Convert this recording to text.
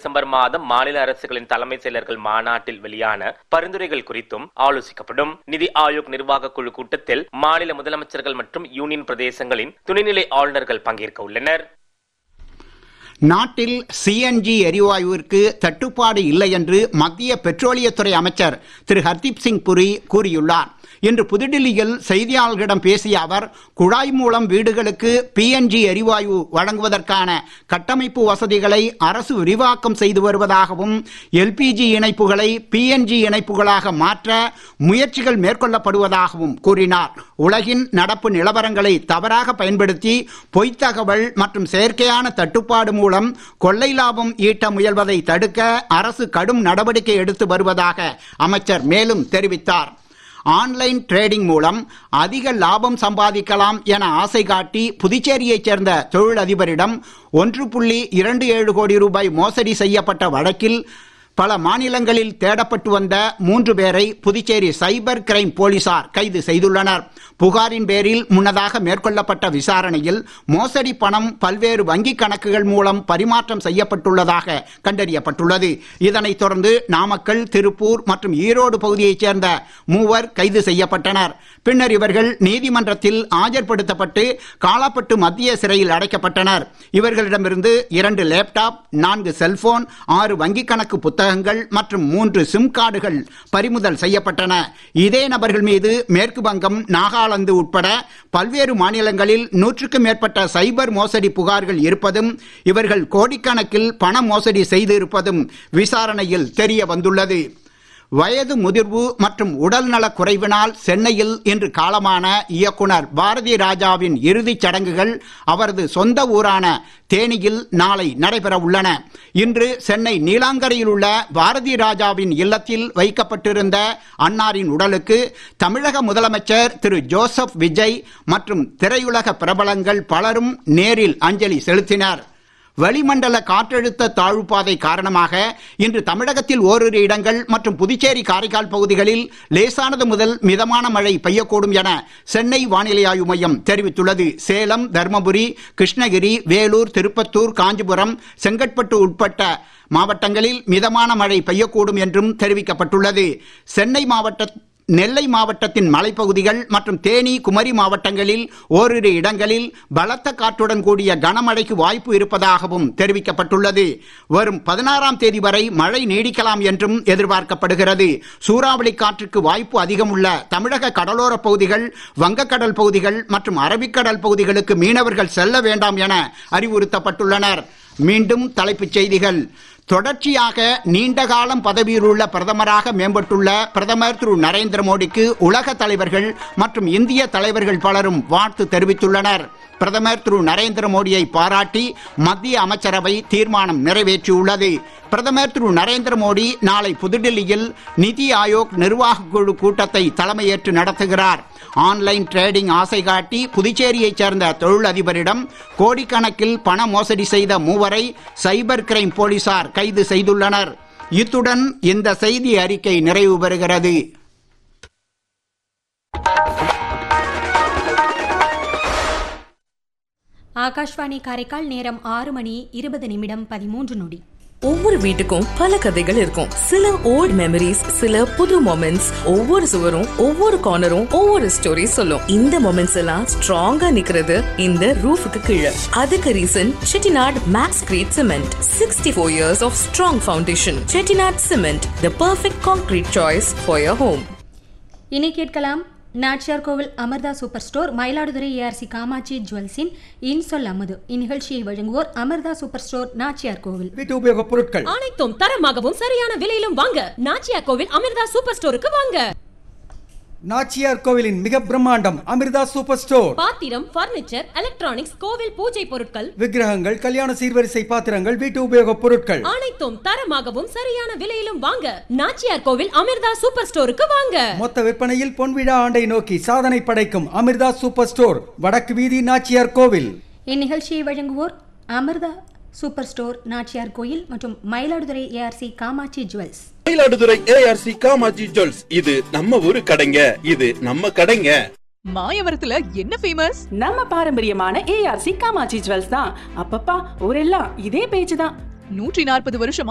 December மாதம் மாநில அரசுகளின் தலைமை செயலர்கள் மாநாட்டில் வெளியான பரிந்துரைகள் குறித்தும் ஆலோசிக்கப்படும் நிதி ஆயோக் நிர்வாக குழு கூட்டத்தில் மாநில முதலமைச்சர்கள் மற்றும் யூனியன் பிரதேசங்களின் துணைநிலை ஆளுநர்கள் பங்கேற்க உள்ளனர் நாட்டில் சிஎன்ஜி எரிவாயுவிற்கு தட்டுப்பாடு இல்லை என்று மத்திய பெட்ரோலியத்துறை அமைச்சர் திரு ஹர்தீப் சிங் புரி கூறியுள்ளார் இன்று புதுடில்லியில் செய்தியாளர்களிடம் பேசிய அவர் குழாய் மூலம் வீடுகளுக்கு பிஎன்ஜி எரிவாயு வழங்குவதற்கான கட்டமைப்பு வசதிகளை அரசு விரிவாக்கம் செய்து வருவதாகவும் எல்பிஜி இணைப்புகளை பிஎன்ஜி இணைப்புகளாக மாற்ற முயற்சிகள் மேற்கொள்ளப்படுவதாகவும் கூறினார் உலகின் நடப்பு நிலவரங்களை தவறாக பயன்படுத்தி பொய்த் தகவல் மற்றும் செயற்கையான தட்டுப்பாடு மூலம் கொள்ளை லாபம் ஈட்ட முயல்வதை தடுக்க அரசு கடும் நடவடிக்கை எடுத்து வருவதாக அமைச்சர் மேலும் தெரிவித்தார் ஆன்லைன் ட்ரேடிங் மூலம் அதிக லாபம் சம்பாதிக்கலாம் என ஆசை காட்டி புதுச்சேரியைச் சேர்ந்த தொழிலதிபரிடம் ஒன்று புள்ளி இரண்டு ஏழு கோடி ரூபாய் மோசடி செய்யப்பட்ட வழக்கில் பல மாநிலங்களில் தேடப்பட்டு வந்த மூன்று பேரை புதுச்சேரி சைபர் கிரைம் போலீசார் கைது செய்துள்ளனர் புகாரின் பேரில் முன்னதாக மேற்கொள்ளப்பட்ட விசாரணையில் மோசடி பணம் பல்வேறு வங்கிக் கணக்குகள் மூலம் பரிமாற்றம் செய்யப்பட்டுள்ளதாக கண்டறியப்பட்டுள்ளது இதனைத் தொடர்ந்து நாமக்கல் திருப்பூர் மற்றும் ஈரோடு பகுதியைச் சேர்ந்த மூவர் கைது செய்யப்பட்டனர் பின்னர் இவர்கள் நீதிமன்றத்தில் ஆஜர்படுத்தப்பட்டு காலாப்பட்டு மத்திய சிறையில் அடைக்கப்பட்டனர் இவர்களிடமிருந்து இரண்டு லேப்டாப் நான்கு செல்போன் ஆறு வங்கிக் கணக்கு புத்தகங்கள் மற்றும் மூன்று சிம் கார்டுகள் பறிமுதல் செய்யப்பட்டன இதே நபர்கள் மீது மேற்கு வங்கம் நாகாலாந்து உட்பட பல்வேறு மாநிலங்களில் நூற்றுக்கும் மேற்பட்ட சைபர் மோசடி புகார்கள் இருப்பதும் இவர்கள் கோடிக்கணக்கில் பண மோசடி செய்திருப்பதும் விசாரணையில் தெரிய வந்துள்ளது வயது முதிர்வு மற்றும் உடல்நலக் குறைவினால் சென்னையில் இன்று காலமான இயக்குனர் பாரதி ராஜாவின் இறுதிச் சடங்குகள் அவரது சொந்த ஊரான தேனியில் நாளை நடைபெற உள்ளன இன்று சென்னை நீலாங்கரையில் உள்ள பாரதி ராஜாவின் இல்லத்தில் வைக்கப்பட்டிருந்த அன்னாரின் உடலுக்கு தமிழக முதலமைச்சர் திரு ஜோசப் விஜய் மற்றும் திரையுலக பிரபலங்கள் பலரும் நேரில் அஞ்சலி செலுத்தினர் வளிமண்டல காற்றழுத்த தாழ்வுப்பாதை காரணமாக இன்று தமிழகத்தில் ஓரிரு இடங்கள் மற்றும் புதுச்சேரி காரைக்கால் பகுதிகளில் லேசானது முதல் மிதமான மழை பெய்யக்கூடும் என சென்னை வானிலை ஆய்வு மையம் தெரிவித்துள்ளது சேலம் தர்மபுரி கிருஷ்ணகிரி வேலூர் திருப்பத்தூர் காஞ்சிபுரம் செங்கற்பட்டு உட்பட்ட மாவட்டங்களில் மிதமான மழை பெய்யக்கூடும் என்றும் தெரிவிக்கப்பட்டுள்ளது சென்னை மாவட்ட நெல்லை மாவட்டத்தின் மலைப்பகுதிகள் மற்றும் தேனி குமரி மாவட்டங்களில் ஓரிரு இடங்களில் பலத்த காற்றுடன் கூடிய கனமழைக்கு வாய்ப்பு இருப்பதாகவும் தெரிவிக்கப்பட்டுள்ளது வரும் பதினாறாம் தேதி வரை மழை நீடிக்கலாம் என்றும் எதிர்பார்க்கப்படுகிறது சூறாவளி காற்றுக்கு வாய்ப்பு அதிகம் உள்ள தமிழக கடலோர பகுதிகள் வங்கக்கடல் பகுதிகள் மற்றும் அரபிக்கடல் பகுதிகளுக்கு மீனவர்கள் செல்ல வேண்டாம் என அறிவுறுத்தப்பட்டுள்ளனர் மீண்டும் தலைப்புச் செய்திகள் தொடர்ச்சியாக நீண்ட காலம் பதவியில் உள்ள பிரதமராக மேம்பட்டுள்ள பிரதமர் திரு நரேந்திர மோடிக்கு உலக தலைவர்கள் மற்றும் இந்திய தலைவர்கள் பலரும் வாழ்த்து தெரிவித்துள்ளனர் பிரதமர் திரு நரேந்திர மோடியை பாராட்டி மத்திய அமைச்சரவை தீர்மானம் நிறைவேற்றியுள்ளது பிரதமர் திரு நரேந்திர மோடி நாளை புதுடில்லியில் நிதி ஆயோக் நிர்வாக குழு கூட்டத்தை தலைமையேற்று நடத்துகிறார் ஆன்லைன் ட்ரேடிங் ஆசை காட்டி புதுச்சேரியைச் சேர்ந்த தொழிலதிபரிடம் கோடிக்கணக்கில் பண மோசடி செய்த மூவரை சைபர் கிரைம் போலீசார் கைது செய்துள்ளனர் இத்துடன் இந்த செய்தி அறிக்கை நிறைவு பெறுகிறது ஆகாஷ்வாணி காரைக்கால் நேரம் ஆறு மணி இருபது நிமிடம் பதிமூன்று நொடி ஒவ்வொரு வீட்டுக்கும் பல கதைகள் இருக்கும் சில ஓல்ட் மெமரிஸ் சில புது மொமெண்ட்ஸ் ஒவ்வொரு சுவரும் ஒவ்வொரு கார்னரும் ஒவ்வொரு ஸ்டோரி சொல்லும் இந்த மொமெண்ட்ஸ் எல்லாம் ஸ்ட்ராங்கா நிக்கிறது இந்த ரூஃபுக்கு கீழே அதுக்கு reason Chettinad max crete cement sixty four years of strong foundation Chettinad cement the perfect concrete choice for your home இனி கேட்கலாம் Nachiyar Kovil Amirtha super store Mayiladuthurai ARC Kamatchi ஜுவல்ஸின் இன்சொல் அமுது இந்நிகழ்ச்சியை வழங்குவோர் அமர்தா சூப்பர் ஸ்டோர் நாச்சியார் கோவில் வீட்டு உபயோகப் பொருட்கள் அனைத்தும் தரமாகவும் சரியான விலையிலும் வாங்க நாச்சியா கோவில் அமிர்தா சூப்பர் ஸ்டோருக்கு வாங்க நாச்சியார் கோவிலின் மிக பிரம்மாண்டம் அமிர்தா சூப்பர் ஸ்டோர் பாத்திரம் பர்னிச்சர் எலக்ட்ரானிக்ஸ் கோவில் பூஜை பொருட்கள் விக்கிரகங்கள் கல்யாண சீர்வரிசை பாத்திரங்கள் வீட்டு உபயோகப் பொருட்கள் அனைத்தும் தரமாகவும் சரியான விலையிலும் வாங்க நாச்சியார் கோவில் அமிர்தா சூப்பர் ஸ்டோருக்கு வாங்க மொத்த விற்பனையில் பொன்விழா ஆண்டை நோக்கி சாதனை படைக்கும் அமிர்தா சூப்பர் ஸ்டோர் வடக்கு வீதி நாச்சியார் கோவில் இந்நிகழ்ச்சியை வழங்குவோர் அமர்தா சூப்பர் ஸ்டோர் நாச்சியார் கோயில் மற்றும் Mayiladuthurai ARC Kamatchi jewels Mayiladuthurai ARC Kamatchi jewels இது நம்ம ஊரு கடைங்க இது நம்ம கடைங்க மாயவரத்துல என்ன ஃபேமஸ் நம்ம பாரம்பரியமான ஏஆர்சி காமாட்சி ஜுவல்ஸ் தான் அப்பப்பா ஊரெல்லாம் இதே பேச்சு தான் நூற்றி நாற்பது வருஷமா